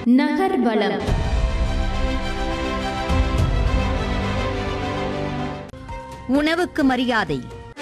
நகர்வலம் உணவுக்கு மரியாதை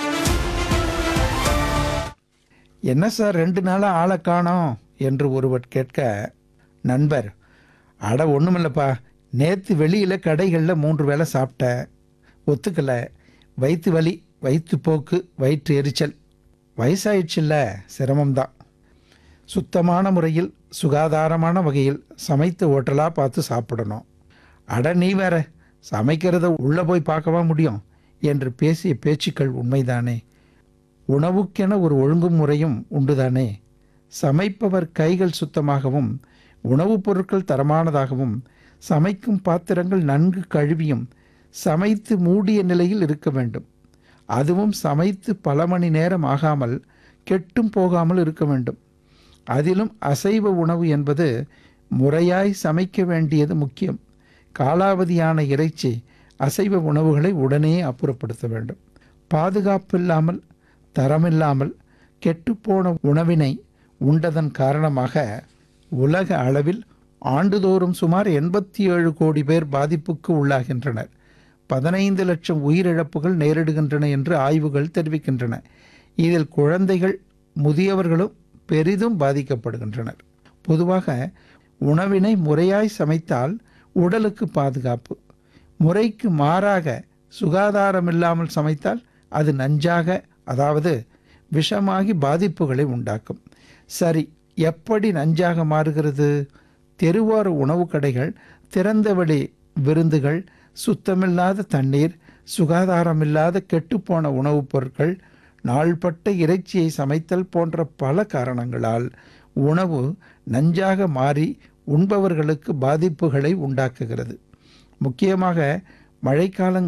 என்ன சார் ரெண்டு நாளாக ஆளை காணோம் என்று ஒருவர் கேட்க நண்பர் அட ஒன்றுமில்லப்பா நேற்று வெளியில் கடைகளில் மூன்று வேளை சாப்பிட்டேன் ஒத்துக்கலை வயிற்று வலி வயிற்றுப்போக்கு வயிற்று எரிச்சல் வயசாயிடுச்சுல்ல சிரமம்தான் சுத்தமான முறையில் சுகாதாரமான வகையில் சமைத்த ஹோட்டலாக பார்த்து சாப்பிடணும் அட நீ வேற சமைக்கிறத உள்ளே போய் பார்க்கவா முடியும் என்று பேசிய பேச்சுக்கள் உண்மைதானே உணவுக்கென ஒரு ஒழுங்குமுறையும் உண்டுதானே சமைப்பவர் கைகள் சுத்தமாகவும் உணவுப் பொருட்கள் தரமானதாகவும் சமைக்கும் பாத்திரங்கள் நன்கு கழுவியும் சமைத்து மூடிய நிலையில் இருக்க வேண்டும் அதுவும் சமைத்து பல மணி நேரம் ஆகாமல் கெட்டும் போகாமல் இருக்க வேண்டும் அதிலும் அசைவ உணவு என்பது முறையாய் சமைக்க வேண்டியது முக்கியம் காலாவதியான இறைச்சி அசைவ உணவுகளை உடனே அப்புறப்படுத்த வேண்டும் பாதுகாப்பில்லாமல் தரமில்லாமல் கெட்டுப்போன உணவினை உண்டதன் காரணமாக உலக அளவில் ஆண்டுதோறும் சுமார் எண்பத்தி ஏழு கோடி பேர் பாதிப்புக்கு உள்ளாகின்றனர் பதினைந்து லட்சம் உயிரிழப்புகள் நேரிடுகின்றன என்று ஆய்வுகள் தெரிவிக்கின்றன இதில் குழந்தைகள் முதியவர்களும் பெரிதும் பாதிக்கப்படுகின்றனர் பொதுவாக உணவினை முறையாய் சமைத்தால் உடலுக்கு பாதுகாப்பு முறைக்கு மாறாக சுகாதாரமில்லாமல் சமைத்தால் அது நஞ்சாக அதாவது விஷமாகி பாதிப்புகளை உண்டாக்கும் சரி எப்படி நஞ்சாக மாறுகிறது தெருவோர உணவு கடைகள் திறந்தவெளி விருந்துகள் சுத்தமில்லாத தண்ணீர் சுகாதாரமில்லாத கெட்டுப்போன உணவுப் பொருட்கள் நாள்பட்ட இறைச்சியை சமைத்தல் போன்ற பல காரணங்களால் உணவு நஞ்சாக மாறி உண்பவர்களுக்கு பாதிப்புகளை உண்டாக்குகிறது முக்கியமாக மழைக்காலங்கள்